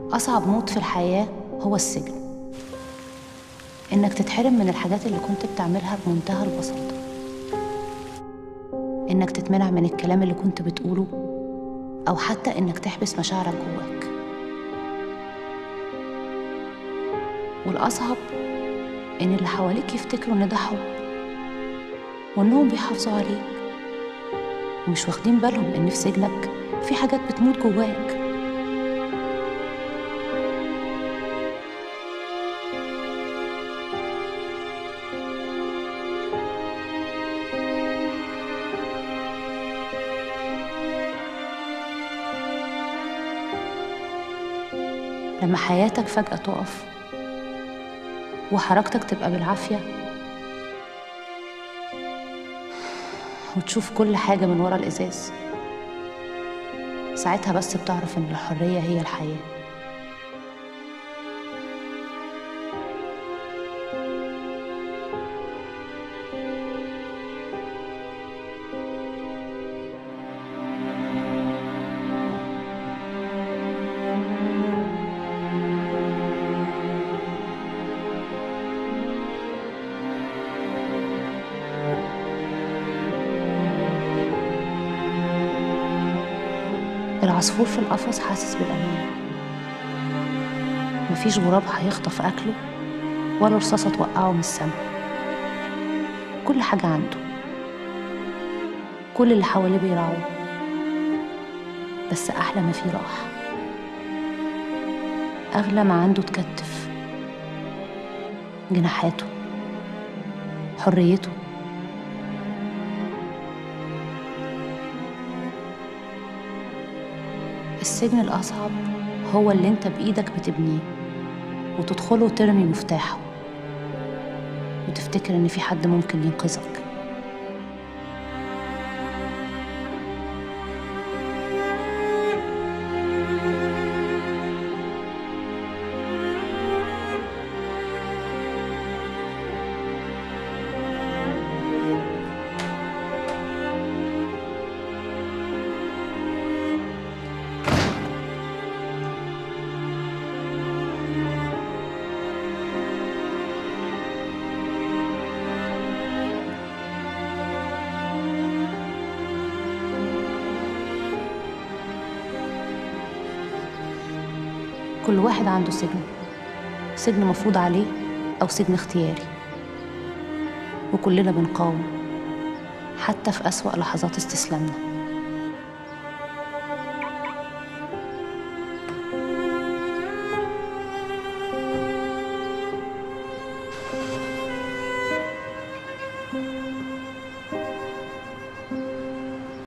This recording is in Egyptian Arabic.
أصعب موت في الحياة هو السجن إنك تتحرم من الحاجات اللي كنت بتعملها بمنتهى البساطة إنك تتمنع من الكلام اللي كنت بتقوله أو حتى إنك تحبس مشاعرك جواك والأصعب إن اللي حواليك يفتكروا إن ده حب وإنهم بيحافظوا عليك ومش واخدين بالهم إن في سجنك في حاجات بتموت جواك لما حياتك فجأة تقف وحركتك تبقى بالعافية وتشوف كل حاجة من ورا الإزاز ساعتها بس بتعرف إن الحرية هي الحياة العصفور في القفص حاسس بالأمان مفيش غراب هيخطف أكله ولا رصاصة توقعه من السما كل حاجة عنده كل اللي حواليه بيراعوه بس أحلى ما فيه راحة أغلى ما عنده تكتف جناحاته حريته السجن الأصعب هو اللي انت بإيدك بتبنيه وتدخله وترمي مفتاحه وتفتكر إن في حد ممكن ينقذك كل واحد عنده سجن سجن مفروض عليه أو سجن اختياري وكلنا بنقاوم حتى في أسوأ لحظات استسلامنا